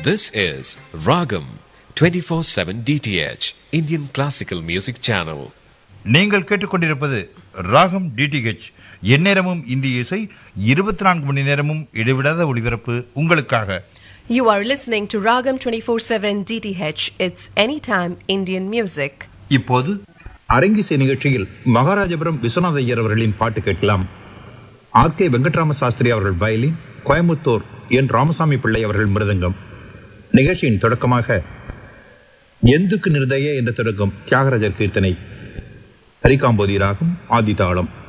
This is Ragam 24/7 DTH Indian Classical Music Channel. நீங்கள் கேட்டுக்கொண்டிருப்பது ராகம் டிடிஹெச் எந்நேரமும் இந்திய இசை இருபத்தி நான்கு மணி நேரமும் இடைவிடாத ஒளிபரப்பு உங்களுக்காக You are listening to Ragam 24/7 DTH. It's anytime Indian music. இப்போது அரங்கிசை நிகழ்ச்சியில் மகாராஜபுரம் விஸ்வநாத ஐயர் அவர்களின் பாட்டு கேட்கலாம் ஆர் கே வெங்கட்ராம சாஸ்திரி அவர்கள் வயலின் கோயம்புத்தூர் என் ராமசாமி பிள்ளை அவர்கள் மிருதங்கம் நிகழ்ச்சியின் தொடக்கமாக எந்துக்கு நிர்தய என்று தொடங்கும் தியாகராஜர் கீர்த்தனை ஹரிகாம்போதி ராகம் ஆதிதாளம்